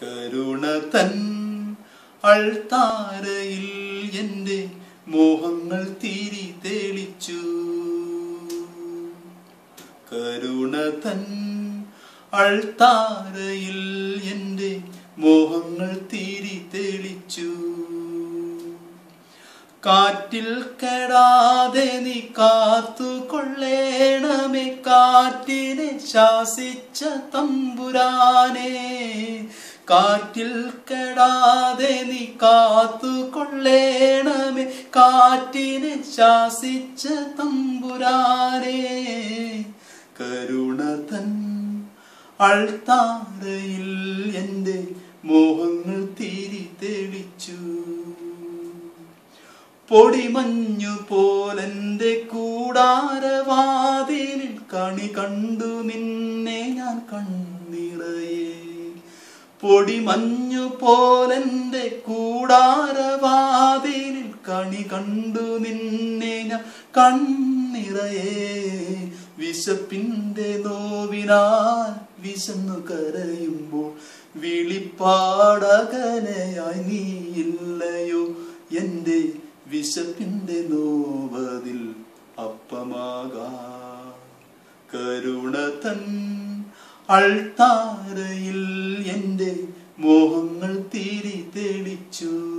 കരുണ തൻ അൾത്താരയിൽ എൻ്റെ മോഹങ്ങൾ തിരി തെളിച്ചു കരുണ തൻ അൾത്താരയിൽ എൻ്റെ മോഹങ്ങൾ തിരി തെളിച്ചു കാറ്റിൽ കെടാതെ നീ കാത്തുകൊള്ളേണമേ കാറ്റിനെ ശാസിച്ച തമ്പുരാനെ കാറ്റിൽ കെടാതെ നീ കാത്തുകൊള്ളേണമേ കാറ്റിനെ ശാസിച്ച തമ്പുരാനെ കരുണ തൻ അൾത്താരയിൽ എൻ്റെ മോഹങ്ങൾ തിരി തെളിച്ചു പൊടിമഞ്ഞു പോലെന്റെ കൂടാരവാതിലിൽ കണി കണ്ടു നിന്നെ ഞാൻ കണ്ണിറയെ പൊടിമഞ്ഞു പോലെന്റെ കൂടാരവാതിലിൽ കണി കണ്ടു നിന്നെ ഞാൻ കണ്ണിറയെ വിശപ്പിന്റെ നോവിനാൽ വിശന്നു കരയുമ്പോൾ വിളിപ്പാടകനയായി നീയില്ലയോ എന്റെ വിശപ്പിന്റെ നോവതിൽ അപ്പമാകാ കരുണ തൻ അൾത്താരയിൽ എൻ്റെ മോഹങ്ങൾ തിരി തെളിച്ചു